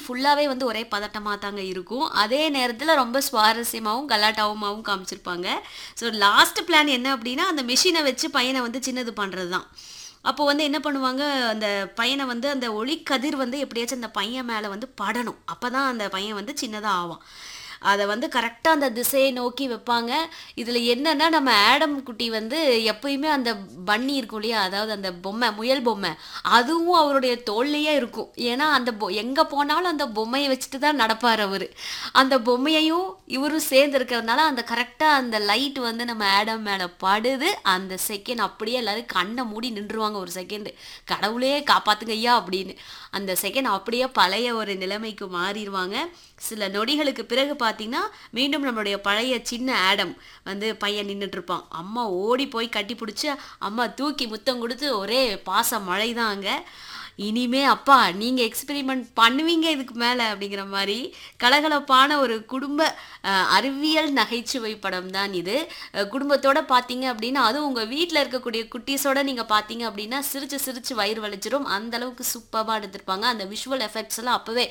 ஃபுல்லாவே வந்து ஒரே பதட்டமா தாங்க இருக்கும். அதே நேரத்துல ரொம்ப சுவாரஸ்யமாவும், கலாட்டாவுமாவும் காமிச்சிருப்பாங்க. ஸோ லாஸ்ட் பிளான் என்ன அப்டின்னா, அந்த மெஷின வச்சு பையன வந்து சின்னது பண்றது தான். அப்போ வந்து என்ன பண்ணுவாங்க, அந்த பையன வந்து அந்த ஒளிக்கதிர் வந்து எப்படியாச்சும் அந்த பையன் மேல வந்து படணும். அப்பதான் அந்த பையன் வந்து சின்னதா ஆவான். அத வந்து கரெக்ட்டா அந்த திசைய நோக்கி வைப்பாங்க. இதுல என்னன்னா, நம்ம ஆடம் குட்டி வந்து எப்பயுமே அந்த பன்னி இருக்கும் இல்லையா? அதாவது அந்த பொம்மை, முயல் பொம்மை. அதுவும் அவருடைய தோள்லயே இருக்கும். ஏன்னா, அந்த பொ எங்க போனாலும் அந்த பொம்மைய வச்சுட்டு தான் நடப்பாரு அவரு. அந்த பொம்மையையும் இவரும் சேர்ந்து இருக்கிறதுனால, அந்த கரெக்ட்டா அந்த லைட் வந்து நம்ம ஆடம் மேல படுது. அந்த செகண்ட் அப்படியே எல்லாரும் கண்ண மூடி நின்றுவாங்க ஒரு செகண்ட். "கடவுளே காப்பாத்துங்க ஐயா" அப்படின்னு. அந்த செகண்ட் அப்படியே பழைய ஒரு நிலைமைக்கு மாறிருவாங்க. சில நொடிகளுக்கு பிறகு பார்த்தீங்கன்னா, மீண்டும் நம்மளுடைய பழைய சின்ன ஆடம் வந்து பையன் நின்னுட்டு இருப்பான். அம்மா ஓடி போய் கட்டி புடிச்சு, அம்மா தூக்கி முத்தம் குடுத்து ஒரே பாச மழை தான் அங்க. இனிமே அப்பா நீங்க எக்ஸ்பெரிமெண்ட் பண்ணுவீங்க இதுக்கு மேல அப்படிங்கிற மாரி கலகலப்பான ஒரு குடும்ப அ அறிவியல் நகைச்சுவை படம் தான் இது. அ குடும்பத்தோட பார்த்தீங்க அப்டின்னா, அதுவும் உங்க வீட்ல இருக்கக்கூடிய குட்டீஸோட நீங்க பார்த்தீங்க அப்டின்னா, சிரிச்சு சிரிச்சு வயிறு வலிச்சிரும். அந்த அளவுக்கு சூப்பர்பா எடுத்திருப்பாங்க. அந்த விஷுவல் எஃபெக்ட்ஸ் எல்லாம் அப்பவே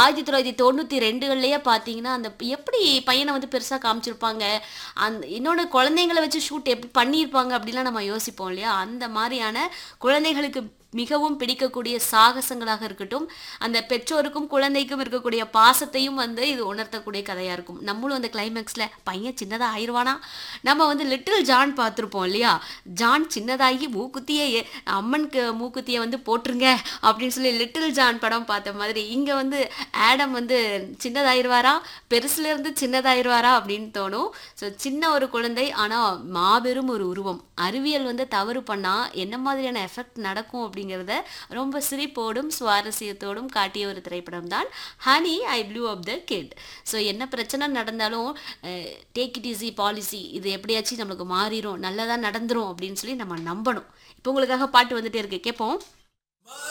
1992கள்லயே பார்த்தீங்கன்னா, அந்த எப்படி பையன வந்து பெருசா காமிச்சிருப்பாங்க. அந் இன்னொன்னு குழந்தைங்கள வச்சு ஷூட் எப்படி பண்ணியிருப்பாங்க அப்டிலாம் நம்ம யோசிப்போம் இல்லையா? அந்த மாரியான குழந்தைகளுக்கு மிகவும் பிடிக்கக்கூடிய சாகசங்களாக இருக்கட்டும், அந்த பெற்றோருக்கும், குழந்தைக்கும் இருக்கக்கூடிய பாசத்தையும் வந்து இது உணர்த்தக்கூடிய கதையா இருக்கும். நம்மளும் அந்த கிளைமாக்ஸ்ல பையன் சின்னதா ஆயிருவானா? நம்ம வந்து லிட்டில் ஜான் பார்த்திருப்போம் இல்லையா? ஜான் சின்னதாகி மூக்குத்திய எ அம்மனுக்கு மூக்குத்திய வந்து போட்டுருங்க அப்டின்னு சொல்லி லிட்டில் ஜான் படம் பார்த்த மாதிரி, இங்க வந்து ஆடம் வந்து சின்னதாயிருவாரா? பெருசுலேருந்து சின்னதாயிருவாரா? அப்டின்னு தோணும். ஸோ சின்ன ஒரு குழந்தை, ஆனா மாபெரும் ஒரு உருவம். அறிவியல் வந்து தவறு பண்ணா என்ன மாதிரியான எஃபெக்ட் நடக்கும் அப்டிங்கிறத ரொம்ப சிரிப்போடும், சுவாரஸ்யத்தோடும் காட்டிய ஒரு திரைப்படம் தான் honey I blew up the kid. So என்ன பிரச்சனை நடந்தாலும் a take it easy policy இது எப்படியாச்சும் நம்மளுக்கு மாறிரும், நல்லதா நடந்துரும் அப்டின்னு சொல்லி நம்ம நம்பணும். இப்போ உங்களுக்காக பாட்டு வந்துட்டே இருக்கு. கேட்போம்.